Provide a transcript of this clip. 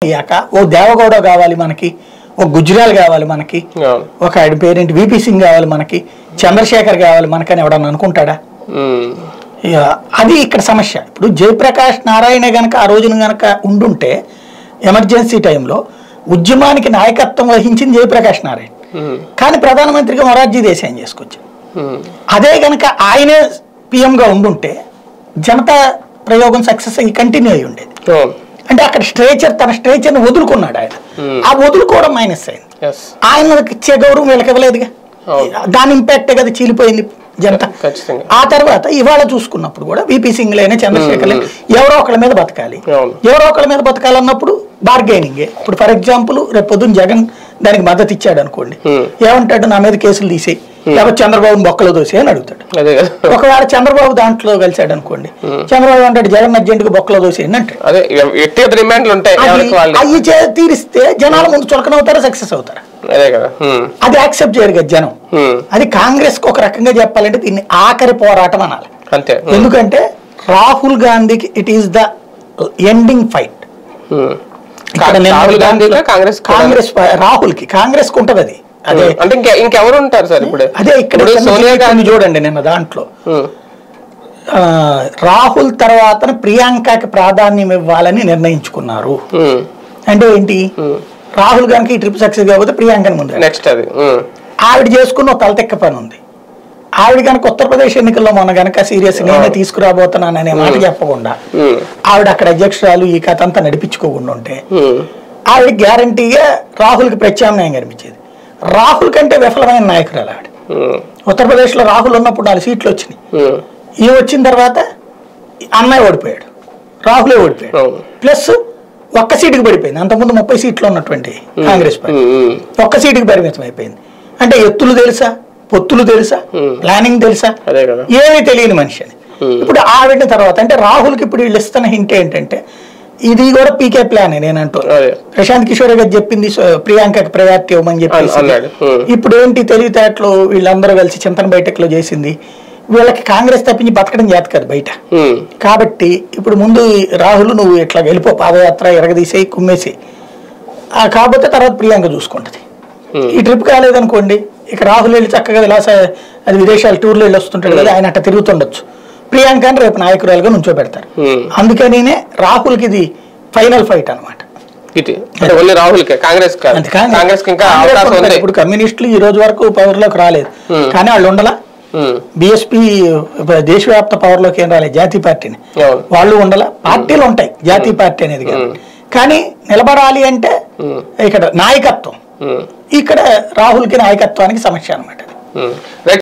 అయ్యాక ఓ దేవగౌడ కావాలి మనకి ఓ గుజరాల్ కావాలి మనకి అవును ఒక ఆయన పేరేంటి విపి సింగ్ కావాలి మనకి చంద్రశేఖర్ కావాలి మనకని ఎవడన్నా అనుకుంటాడా ఉమ్. ఇక అది ఇక్కడ సమస్య ఇప్పుడు జయప్రకాష్ నారాయణ గనక ఆ రోజున గనక ఉండుంటే ఎమర్జెన్సీ టైంలో ఉద్యమానికి నాయకత్వం వహించింది జయప్రకాష్ నారాయణ ఉమ్. కానీ ప్రధానమంత్రిగా మొరార్జీ దేశాయని చేసుకొచ్చారు ఉమ్. అదే గనక ఆయనే పిఎంగా ఉండుంటే జనతా ప్రయోగం సక్సెస్ అయ్యి కంటిన్యూ అయి ఉండేది అవును అంటే అక్కడ స్ట్రేచర్ తన స్ట్రేచర్ని వదులుకున్నాడు ఆయన Hmm. ఆ వదులుకోవడం మైనస్ అయింది ఎస్ ఆయనకి ఇచ్చే గౌరవం వీళ్ళకి ఇవ్వలేదుగా అవును. దాని ఇంపాక్టే కదా చీలిపోయింది జనత ఖచ్చితంగా ఆ తర్వాత ఇవాళ చూసుకున్నప్పుడు కూడా విపి సింగ్ లైనా చంద్రశేఖర్ లైనా ఎవరో ఒకళ్ళ మీద బతకాలి అవును. ఎవరో ఒకళ్ళ మీద బతకాలన్నప్పుడు బార్గెనింగ్ ఇప్పుడు ఫర్ ఎగ్జాంపుల్ రేపు పొద్దున్న జగన్ దానికి మద్దతు ఇచ్చాడు అనుకోండి Hmm. ఏమంటాడు నా మీద కేసులు తీసేయి లేకపోతే చంద్రబాబు బొక్కలో దోసే అని అడుగుతాడు అదే కదా ఒకవేళ చంద్రబాబు దాంట్లో కలిశాడు అనుకోండి చంద్రబాబు అంటాడు జగన్ అర్జెంట్గా బొక్కలో దోసేయండి అంటాడు అదే వ్యక్తిగత డిమాండ్లు ఉంటాయి ఎవరికి వాళ్ళు అవి తీరిస్తే జనాల ముందు చులకనవుతారా సక్సెస్ అవుతారా అదే కదా ఉమ్. అది యాక్సెప్ట్ చేయరు కదా జనం ఉమ్. అది కాంగ్రెస్ కు ఒక రకంగా చెప్పాలంటే దీన్ని ఆఖరి పోరాటం అనాలి అంతే ఉమ్. ఎందుకంటే రాహుల్ గాంధీకి it is the ending fight um. ఇక్కడ నిన్న రాహుల్ గాంధీ దాంట్లో- కాంగ్రెస్ కాంగ్రెస్ రాహుల్ కి కాంగ్రెస్ కు ఉంటది అది అదే అంటే ఇంకా ఇంకెవరు ఉంటారు సార్ ఇప్పుడు అదే ఇక్కడ ఇప్పుడు చిన్న సోనియా చిన్న గాంధీ చూడండి నిన్న దాంట్లో ఉమ్. ఆ, రాహుల్ తర్వాత ప్రియాంకకి ప్రాధాన్యం ఇవ్వాలని నిర్ణయించుకున్నారు ఉమ్. అంటే ఏంటి రాహుల్ గారికి ఈ ట్రిప్ సక్సెస్ కాకపోతే ప్రియాంకని ముందు నెక్స్ట్ అది ఉమ్. ఆవిడ చేసుకున్న ఒక తలతెక్క పని ఉంది ఆవిడ కనుక ఉత్తరప్రదేశ్ ఎన్నికల్లో మొన్న గనక సీరియస్ నేనే తీసుకురాబోతున్నాను అనే మాట చెప్పకుండా ఉమ్. ఆవిడ అక్కడ అధ్యక్షురాలు ఈ కథ అంతా నడిపించుకోకుండా ఉంటే ఉమ్. ఆవిడ గ్యారంటీగా రాహుల్కి ప్రత్యామ్నాయం కనిపించేది రాహుల్ కంటే విఫలమైన నాయకురాలు ఆవిడ ఉమ్. ఉత్తరప్రదేశ్లో రాహుల్ ఉన్నప్పుడు నాలుగు సీట్లు వచ్చినాయి ఉమ్. ఈ వచ్చిన తర్వాత అన్నయ్య ఓడిపోయాడు రాహులే ఓడిపోయాడు అవును. ప్లస్ ఒక్క సీటుకి పడిపోయింది అంతకుముందు ముప్పై సీట్లు ఉన్నటువంటి కాంగ్రెస్ పార్టీ ఉమ్. ఉమ్. ఒక్క సీటుకి పరిమితం అయిపోయింది అంటే ఎత్తులు తెలుసా పొత్తులు తెలుసా Hmm. ప్లానింగ్ తెలుసా అదే కదా ఏమీ తెలియని మనిషి అని Hmm. ఇప్పుడు ఆవిడ తర్వాత అంటే రాహుల్కి ఇప్పుడు వీళ్ళు ఇస్తున్న హింట్ ఏంటంటే ఇది కూడా పీకే ప్లాన్ నేను అంటూ అదే ప్రశాంత్ కిషోర్ గారు చెప్పింది సో ప్రియాంకకి ప్రయారిటీ ఇవ్వమని చెప్పేసి అన్- అన్నాడు. Hmm. ఇప్పుడు ఏంటి తెలివితేటలు వీళ్ళందరూ కలిసి చింతన బయటకులో చేసింది వీళ్ళకి కాంగ్రెస్ తప్పించి బతకడం చేత కాదు బయట ఉమ్. కాబట్టి ఇప్పుడు ముందు ఈ రాహుల్ నువ్వు ఇట్లా వెళ్ళిపో పాదయాత్ర ఎరగదీసేయి కుమ్మేసి ఆ కాకపోతే తర్వాత ప్రియాంక చూసుకుంటది Hmm. ఈ ట్రిప్ కాలేదనుకోండి ఇక రాహుల్ వెళ్ళి చక్కగా విలాస అది విదేశాలు టూర్లో వెళ్ళి వస్తుంటాడు కదా ఆయన అట్ట తిరుగుతుండొచ్చు ప్రియాంకని రేపు నాయకురాలుగా నుంచో పెడతారు Hmm. అందుకనినే రాహుల్కి ఇది ఫైనల్ ఫైట్ అనమాట ఇది అంటే ఓన్లీ రాహుల్ కే కాంగ్రెస్ కాదు అంతే కాంగ్రెస్- కాంగ్రెస్ కి ఇంకా కాంగ్రెస్ అవకాశం ఉంటారు. ఉంది ఇప్పుడు కమ్యూనిస్టులు ఈ రోజు వరకు పవర్ లోకి రాలేదు Hmm. కానీ వాళ్ళు ఉండలా ఉమ్. బిఎస్పీ దేశవ్యాప్త పవర్ లోకి ఏం రాలేదు జాతీయ పార్టీని అవును వాళ్ళు ఉండాల పార్టీలు ఉంటాయి జాతీయ పార్టీ అనేది కాదు. కానీ నిలబడాలి అంటే Hmm. ఇక్కడ నాయకత్వం ఉమ్. ఇక్కడ రాహుల్కి నాయకత్వానికి సమస్య అనమాట ఉమ్. రైట్